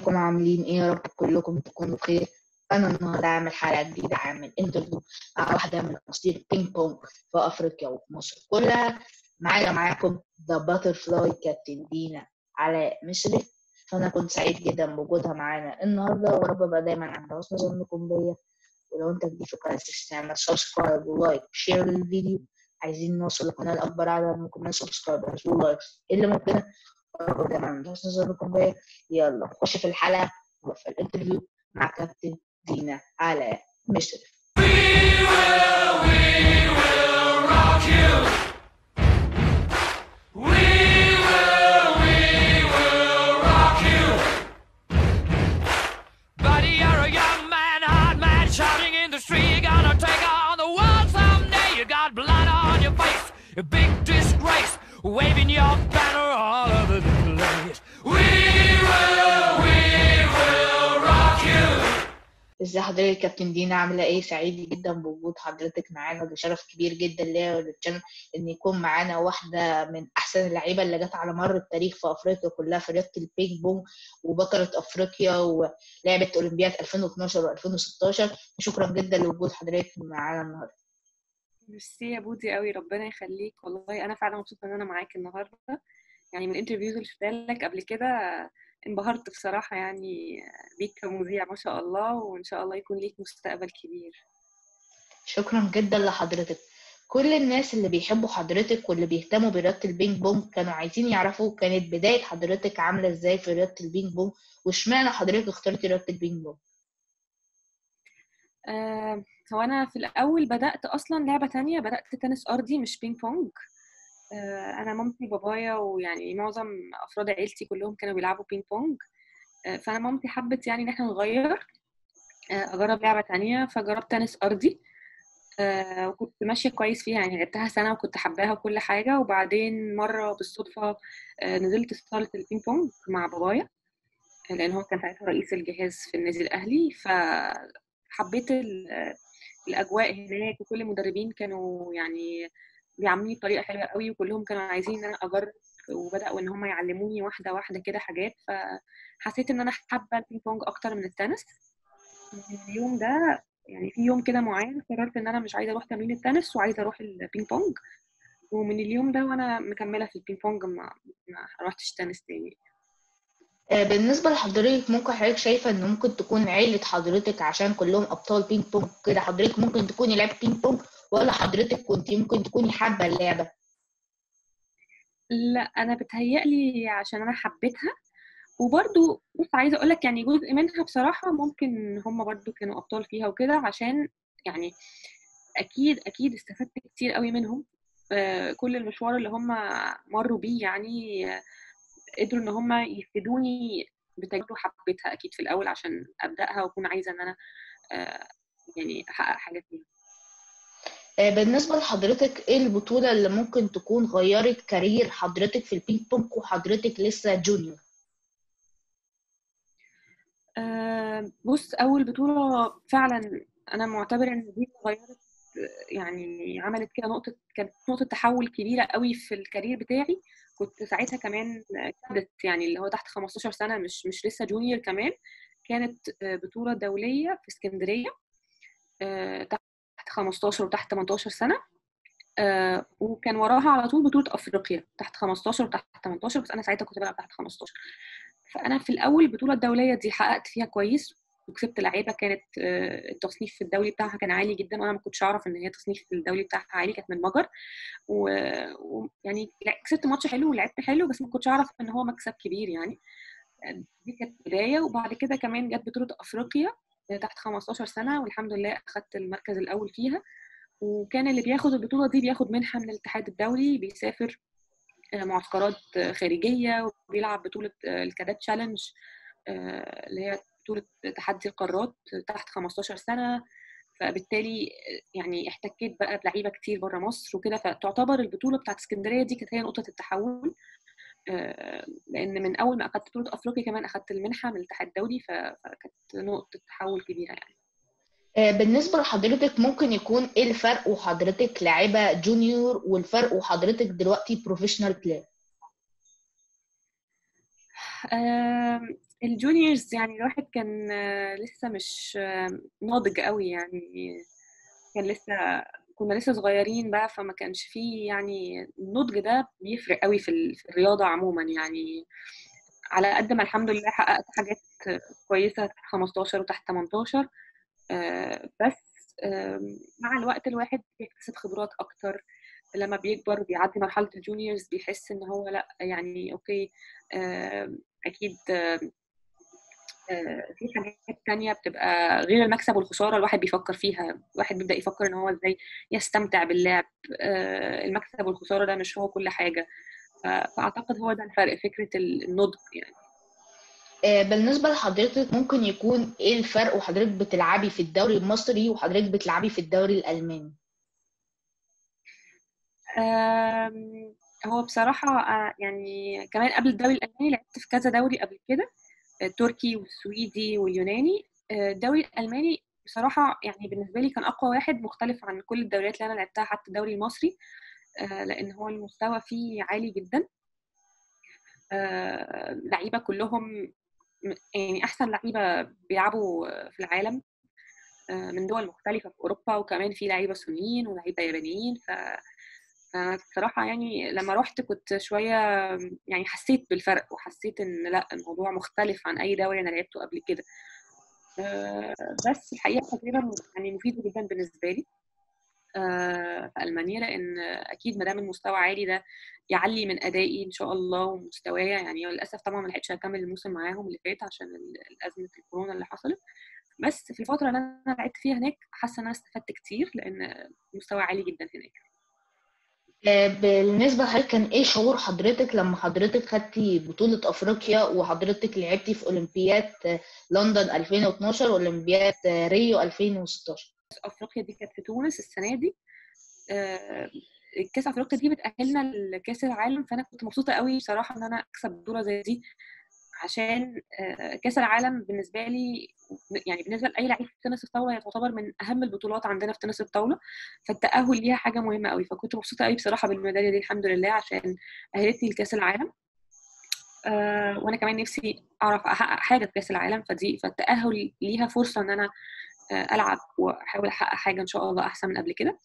ازيكم عاملين ايه يا رب كلكم تكونوا بخير انا النهارده هعمل حلقه جديده عامل انترفيو مع واحده من اساطير بينج بونج في افريقيا وفي مصر كلها معايا معاكم ذا باتر فلاي كابتن دينا علاء مصري فانا كنت سعيد جدا بوجودها معانا النهارده ورب ابقى دايما عند حسن ظنكم بيا ولو انت جديد في القناه تعمل سبسكرايب ولايك وشير للفيديو عايزين نوصل لقناه لاكبر عدد ممكن من سبسكرايبرز ولايكس اللي ممكن ورب دايما عند حسن ظنكم بيا يلا نخش في الحلقه وفي الانترفيو مع كابتن دينا علاء مصري Buddy, you're a young man, hard man, shouting in the street. You're gonna take on the world someday. You got blood on your face, a big disgrace, waving your banner all over the place. We will, we will rock you. ازي حضرتك كابتن دينا عامله ايه سعيد جدا بوجود حضرتك معانا ده شرف كبير جدا ليا وللشانل ان يكون معانا واحده من احسن اللعيبه اللي جت على مر التاريخ في افريقيا كلها في رياضه البينج بونج وبطله افريقيا ولعبه اولمبياد 2012 و2016 شكرا جدا لوجود حضرتك معانا النهارده ميرسي يا بودي قوي ربنا يخليك والله انا فعلا مبسوطه ان انا معاك النهارده يعني من الانترفيوز اللي شفتها لك قبل كده انبهرت بصراحه يعني بيك كمذيع ما شاء الله وان شاء الله يكون ليك مستقبل كبير شكرا جدا لحضرتك كل الناس اللي بيحبوا حضرتك واللي بيهتموا برياضة البينج بونج كانوا عايزين يعرفوا كانت بداية حضرتك عاملة ازاي في رياضة البينج بونج واشمعنى حضرتك اخترتي رياضة البينج بونج آه هو انا في الاول بدات اصلا لعبه تانية بدات تنس ارضي مش بينج بونج آه انا مامتي وبابايا ويعني معظم افراد عيلتي كلهم كانوا بيلعبوا بينج بونج آه فانا مامتي حبت يعني ان احنا نغير آه اجرب لعبه تانية فجربت تنس ارضي آه وكنت ماشيه كويس فيها يعني لعبتها سنه وكنت حباها وكل حاجه وبعدين مره بالصدفه آه نزلت صاله البينج بونج مع بابايا آه، لان هو كان ساعتها رئيس الجهاز في النادي الاهلي فحبيت ال- الاجواء هناك وكل المدربين كانوا يعني بيعاملوني بطريقه حلوه قوي وكلهم كانوا عايزين ان انا اجرب وبداوا ان هم يعلموني واحده واحده كده حاجات فحسيت ان انا حابه البينج بونج اكتر من التنس من اليوم ده يعني في يوم كده معين قررت ان انا مش عايزه اروح تمرين التنس وعايزه اروح البينج بونج ومن اليوم ده وانا مكمله في البينج بونج ما ما روحتش تنس تاني آه، بالنسبة لحضرتك ممكن حضرتك شايفة ان ممكن تكون عيلة حضرتك عشان كلهم ابطال بينج بونج كده حضرتك ممكن تكوني لعبة بينج بونج ولا حضرتك كنت ممكن تكوني حابة اللعبة لا انا بتهيألي عشان انا حبيتها وبرضو بص عايزه اقول لك يعني جزء منها بصراحه ممكن هم برضو كانوا ابطال فيها وكده عشان يعني اكيد اكيد استفدت كتير قوي منهم آه، كل المشوار اللي هم مروا بيه يعني آه، قدروا ان هم يفيدوني بتجربه حبيتها اكيد في الاول عشان ابداها واكون عايزه ان انا آه، يعني احقق حاجه فيها آه، بالنسبة لحضرتك ايه البطولة اللي ممكن تكون غيرت كارير حضرتك في البينج بونج وحضرتك لسه جونيور آه، بص اول بطوله فعلا انا معتبره ان دي غيرت يعني عملت كده نقطه كانت نقطه تحول كبيره قوي في الكارير بتاعي كنت ساعتها كمان كادت يعني اللي هو تحت 15 سنه مش مش لسه جونيور كمان كانت آه، بطوله دوليه في اسكندريه آه، تحت 15 وتحت 18 سنه آه، وكان وراها على طول بطوله افريقيا تحت 15 وتحت 18 بس انا ساعتها كنت بلعب تحت 15 فانا في الاول البطوله الدوليه دي حققت فيها كويس وكسبت لعيبه كانت آه، التصنيف الدولي بتاعها كان عالي جدا وانا ما كنتش اعرف ان هي التصنيف الدولي بتاعها عالي كانت من مجر ويعني كسبت ماتش حلو ولعبت حلو بس ما كنتش اعرف ان هو مكسب كبير يعني دي كانت بدايه وبعد كده كمان جت بطوله افريقيا تحت 15 سنه والحمد لله اخدت المركز الاول فيها وكان اللي بياخد البطوله دي بياخد منحه من الاتحاد الدولي بيسافر آه، معسكرات آه، خارجيه وبيلعب بطوله آه، الكادات تشالنج آه، اللي هي بطوله تحدي القارات تحت 15 سنه فبالتالي آه، يعني احتكيت بقى بلعيبه كتير بره مصر وكده فتعتبر البطوله بتاعت اسكندريه دي كانت هي نقطه التحول آه، لان من اول ما اخدت بطوله افريقيا كمان اخدت المنحه من الاتحاد الدولي ف- فكانت نقطه تحول كبيره يعني آه، بالنسبة لحضرتك ممكن يكون ايه الفرق وحضرتك لاعبة جونيور والفرق وحضرتك دلوقتي بروفيشنال بلاير آم، الجونيورز يعني الواحد كان آه، لسه مش آه، ناضج قوي يعني كان لسه كنا لسه صغيرين بقى فما كانش فيه يعني النضج ده بيفرق قوي في ال- في الرياضة عموما يعني على قد ما الحمد لله حققت حاجات كويسة تحت 15 وتحت 18 آه، بس آم، مع الوقت الواحد بيكتسب خبرات أكتر لما بيكبر بيعدي مرحلة الجونيورز بيحس إن هو لأ يعني أوكي آم، أكيد آم، آه، في حاجات تانية بتبقى غير المكسب والخسارة الواحد بيفكر فيها الواحد بيبدأ يفكر إن هو إزاي يستمتع باللعب آه، المكسب والخسارة ده مش هو كل حاجة ف- فأعتقد هو ده الفرق فكرة النضج يعني آه، بالنسبة لحضرتك ممكن يكون ايه الفرق وحضرتك بتلعبي في الدوري المصري وحضرتك بتلعبي في الدوري الألماني آم، هو بصراحة آه، يعني كمان قبل الدوري الألماني لعبت في كذا دوري قبل كده التركي والسويدي واليوناني آه، الدوري الألماني بصراحة يعني بالنسبة لي كان أقوى واحد مختلف عن كل الدوريات اللي أنا لعبتها حتى الدوري المصري آه، لأن هو المستوى فيه عالي جدا آه، لعيبة كلهم م- يعني أحسن لعيبة بيلعبوا في العالم آه، من دول مختلفة في أوروبا وكمان في لعيبة صينيين ولعيبة يابانيين ف فبصراحة يعني لما رحت كنت شوية يعني حسيت بالفرق وحسيت إن لا الموضوع مختلف عن أي دوري أنا لعبته قبل كده آه، بس الحقيقة تجربة يعني مفيدة جدا بالنسبة لي آه، في ألمانيا لأن أكيد ما دام المستوى عالي ده يعلي من أدائي إن شاء الله ومستوايا يعني للأسف طبعا ما لحقتش أكمل الموسم معاهم اللي فات عشان ال- أزمة الكورونا اللي حصلت بس في الفترة اللي أنا لعبت فيها هناك حاسة إن أنا استفدت كتير لأن المستوى عالي جدا هناك آه، بالنسبة لحضرتك كان ايه شعور حضرتك لما حضرتك خدتي بطولة أفريقيا وحضرتك لعبتي في أولمبياد آه، لندن 2012 وأولمبياد آه، ريو 2016 افريقيا دي كانت في تونس السنه دي آه، كاس افريقيا دي بتاهلنا لكاس العالم فانا كنت مبسوطه قوي بصراحه ان انا اكسب بطوله زي دي عشان آه، كاس العالم بالنسبه لي يعني بالنسبه لاي لعيب في تنس الطاوله هي تعتبر من اهم البطولات عندنا في تنس الطاوله فالتاهل ليها حاجه مهمه قوي فكنت مبسوطه قوي بصراحه بالميداليه دي الحمد لله عشان اهلتني لكاس العالم آه، وانا كمان نفسي اعرف احقق حاجه في كاس العالم فدي فالتاهل ليها فرصه ان انا آه، العب واحاول احقق حاجه ان شاء الله احسن من قبل كده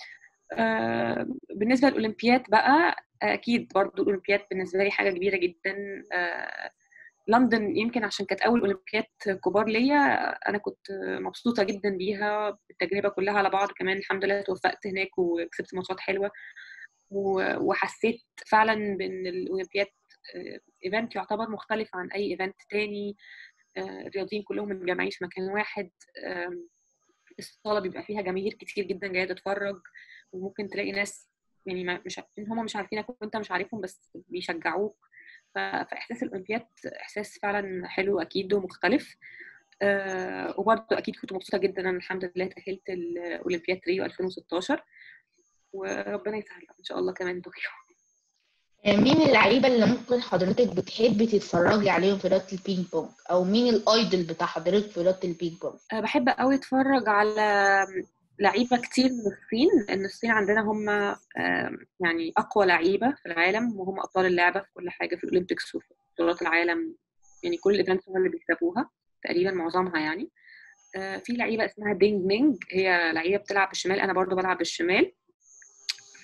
آه، بالنسبه للاولمبياد بقى اكيد برضو الاولمبياد بالنسبه لي حاجه كبيره جدا آه، لندن يمكن عشان كانت اول اولمبياد كبار ليا انا كنت مبسوطه جدا بيها بالتجربه كلها على بعض كمان الحمد لله توفقت هناك وكسبت ماتشات حلوه و- وحسيت فعلا بان الاولمبياد ايفنت يعتبر مختلف عن اي ايفنت تاني آه، الرياضيين كلهم متجمعين في مكان واحد آم، الصاله بيبقى فيها جماهير كتير جدا جايه تتفرج وممكن تلاقي ناس يعني ما- مش هم مش عارفينك وانت مش عارفهم بس بيشجعوك ف- فاحساس الاولمبياد احساس فعلا حلو اكيد ومختلف آه، وبرضه اكيد كنت مبسوطه جدا انا الحمد لله تاهلت الاولمبياد ريو 2016 وربنا يسهل ان شاء الله كمان طوكيو آه، مين اللعيبة اللي ممكن حضرتك بتحبي تتفرجي عليهم في رياضة البينج بونج أو مين الأيدل بتاع حضرتك في رياضة البينج بونج أه بحب قوي اتفرج على لعيبه كتير من الصين لان الصين عندنا هم آم، يعني اقوى لعيبه في العالم وهم ابطال اللعبه في كل حاجه في الاولمبيكس وفي بطولات العالم يعني كل الايفنتس هم اللي بيكسبوها تقريبا معظمها يعني آه، في لعيبه اسمها دينج مينج هي لعيبه بتلعب بالشمال انا برضو بلعب بالشمال ف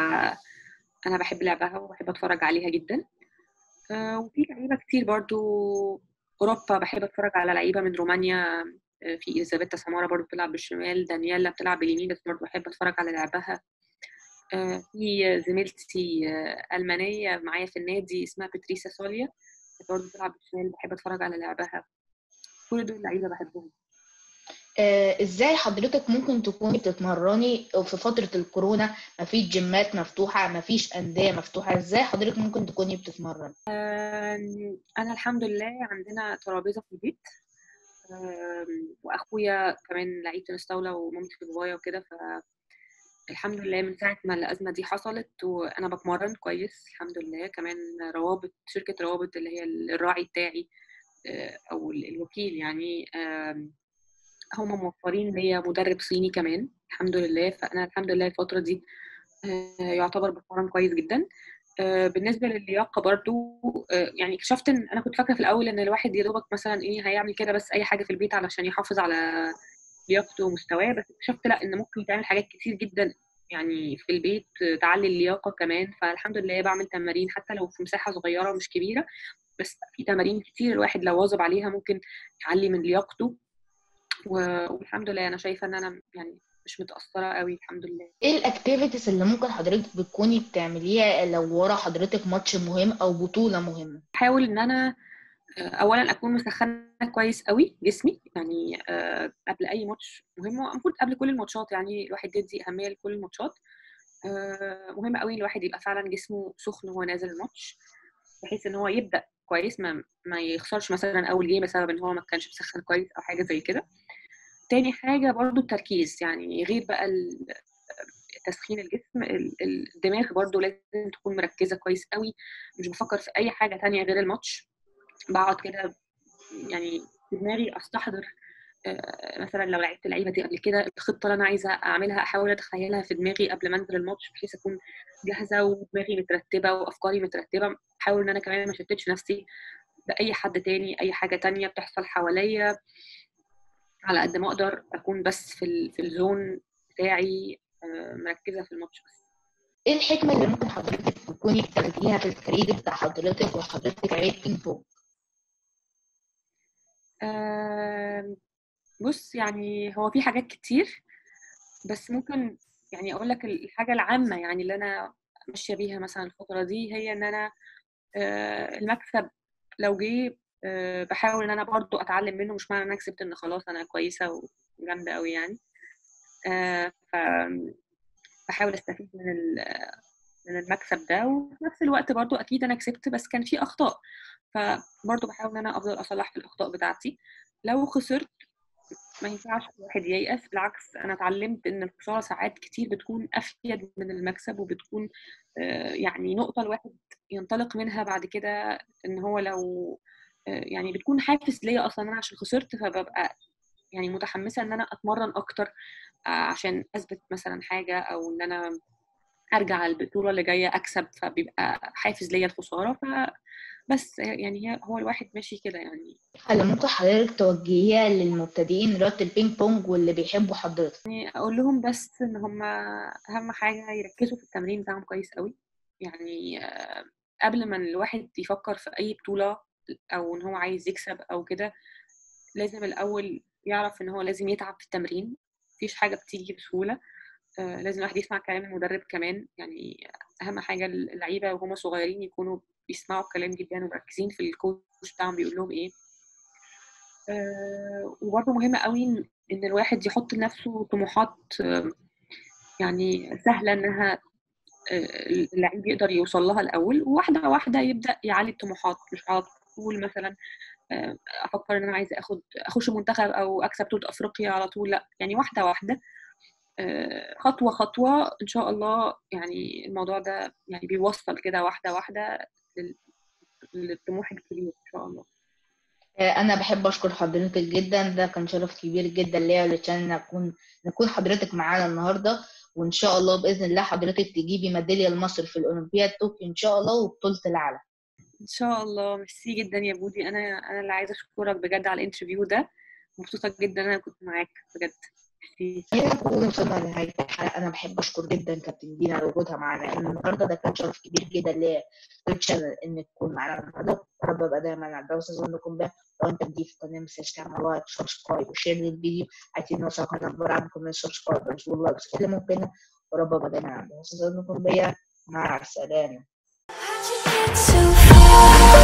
انا بحب لعبها وبحب اتفرج عليها جدا آه، وفي لعيبه كتير برضو اوروبا بحب اتفرج على لعيبه من رومانيا آه، في اليزابيتا سمارا برضو بتلعب بالشمال دانييلا بتلعب باليمين بس برضو بحب اتفرج على لعبها آه، في زميلتي آه، ألمانية معايا في النادي اسمها باتريسا سوليا برضو بتلعب بالشمال بحب اتفرج على لعبها كل دول لعيبة بحبهم آه، ازاي حضرتك ممكن تكوني بتتمرني في فترة الكورونا مفيش جيمات مفتوحة مفيش أندية مفتوحة ازاي حضرتك ممكن تكوني بتتمرني آم، أنا الحمد لله عندنا ترابيزة في البيت آم، وأخويا كمان لعيب تنس طاولة ومامتي بابايا وكده فالحمد لله من ساعة ما الأزمة دي حصلت وأنا بتمرن كويس الحمد لله كمان روابط شركة روابط اللي هي الراعي بتاعي آه، أو ال- الوكيل يعني آم، هم موفرين ليا مدرب صيني كمان الحمد لله فأنا الحمد لله الفترة دي آه، يعتبر بتمرن كويس جدا آه، بالنسبه للياقه برضو آه، يعني اكتشفت ان انا كنت فاكره في الاول ان الواحد يا دوبك مثلا ايه هيعمل كده بس اي حاجه في البيت علشان يحافظ على لياقته ومستواه بس اكتشفت لا ان ممكن يتعمل حاجات كتير جدا يعني في البيت تعلي اللياقه كمان فالحمد لله بعمل تمارين حتى لو في مساحه صغيره مش كبيره بس في تمارين كتير الواحد لو واظب عليها ممكن يعلي من لياقته و- والحمد لله انا شايفه ان انا يعني مش متاثره قوي الحمد لله ايه الاكتيفيتيز اللي ممكن حضرتك بتكوني بتعمليها لو ورا حضرتك ماتش مهم او بطولة مهمة بحاول ان انا آه، اولا اكون مسخنه كويس قوي جسمي يعني آه، قبل اي ماتش مهم المفروض قبل كل الماتشات يعني الواحد يدي اهميه لكل الماتشات آه، مهم قوي الواحد يبقى فعلا جسمه سخن وهو نازل الماتش بحيث ان هو يبدا كويس ما ما يخسرش مثلا اول جيم بسبب ان هو ما كانش مسخن كويس او حاجه زي كده تاني حاجه برضو التركيز يعني غير بقى ال- تسخين الجسم ال- ال- الدماغ برضو لازم تكون مركزه كويس قوي مش بفكر في اي حاجه تانية غير الماتش بقعد كده يعني في دماغي استحضر آه، مثلا لو لعبت اللعيبه دي قبل كده الخطه اللي انا عايزه اعملها احاول اتخيلها في دماغي قبل ما انزل الماتش بحيث اكون جاهزه ودماغي مترتبه وافكاري مترتبه احاول ان انا كمان ما اشتتش نفسي باي حد تاني اي حاجه تانية بتحصل حواليا على قد ما اقدر اكون بس في ال- في الزون بتاعي آه، مركزه في الماتش بس ايه الحكمة اللي ممكن حضرتك تكوني بتاخديها في الكارير بتاع حضرتك وحضرتك لعيبة بينج بونج آم، بص يعني هو في حاجات كتير بس ممكن يعني اقول لك الحاجه العامه يعني اللي انا ماشيه بيها مثلا الفتره دي هي ان انا آه، المكسب لو جه آه، بحاول ان انا برضو اتعلم منه مش معنى ان انا كسبت ان خلاص انا كويسه وجامده قوي يعني آه، ف بحاول استفيد من ال- من المكسب ده وفي نفس الوقت برضو اكيد انا كسبت بس كان في اخطاء فبرضو بحاول ان انا افضل اصلح في الاخطاء بتاعتي لو خسرت ما ينفعش الواحد ييأس بالعكس انا اتعلمت ان الخساره ساعات كتير بتكون افيد من المكسب وبتكون آه، يعني نقطه الواحد ينطلق منها بعد كده ان هو لو آه، يعني بتكون حافز ليا اصلا انا عشان خسرت فببقى يعني متحمسه ان انا اتمرن اكتر آه، عشان اثبت مثلا حاجه او ان انا ارجع البطوله اللي جايه اكسب فبيبقى حافز ليا الخساره فبس يعني هي هو الواحد ماشي كده يعني اللي ممكن حضرتك توجهيها للمبتدئين رياضة البينج بونج واللي بيحبوا حضرتك اقول لهم بس ان هم اهم حاجه يركزوا في التمرين بتاعهم كويس قوي يعني آه، قبل ما الواحد يفكر في اي بطوله او ان هو عايز يكسب او كده لازم الاول يعرف ان هو لازم يتعب في التمرين مفيش حاجه بتيجي بسهوله آه، لازم الواحد يسمع كلام المدرب كمان يعني اهم حاجه اللعيبه وهم صغيرين يكونوا بيسمعوا الكلام جدا ومركزين في الكوتش بتاعهم بيقول لهم ايه آه، وبرضه مهم قوي ان إن الواحد يحط لنفسه طموحات آه، يعني سهله انها آه، اللعيب يقدر يوصل لها الاول وواحده واحده يبدا يعلي الطموحات مش على طول مثلا آه، افكر ان انا عايزه اخد اخش منتخب او اكسب بطوله افريقيا على طول لا يعني واحده واحده آه، خطوه خطوه ان شاء الله يعني الموضوع ده يعني بيوصل كده واحده واحده لل- للطموح الكبير ان شاء الله آه، انا بحب اشكر حضرتك جدا ده كان شرف كبير جدا ليا علشان اكون نكون حضرتك معانا النهارده وان شاء الله باذن الله حضرتك تجيبي ميداليه لمصر في الاولمبياد طوكيو ان شاء الله وبطوله العالم ان شاء الله ميرسي جدا يا بودي انا انا اللي عايزه اشكرك بجد على الانترفيو ده مبسوطه جدا ان انا كنت معاك بجد ميرسي هنا نكون وصلنا لنهايه الحلقه انا بحب اشكر جدا كابتن دينا على وجودها معانا لان النهارده ده كان شرف كبير جدا ليا للشانل ان تكون معانا النهارده رب ابقى دايما على الدراسه ظنكم ده لو انت جديد في القناه متنساش تعمل لايك سبسكرايب وشير للفيديو عايزين نوصل قناه اكبر عدد من السبسكرايبرز واللايكس اللي ممكن ورب ابقى دايما على الدراسه ظنكم بيا مع السلامه so far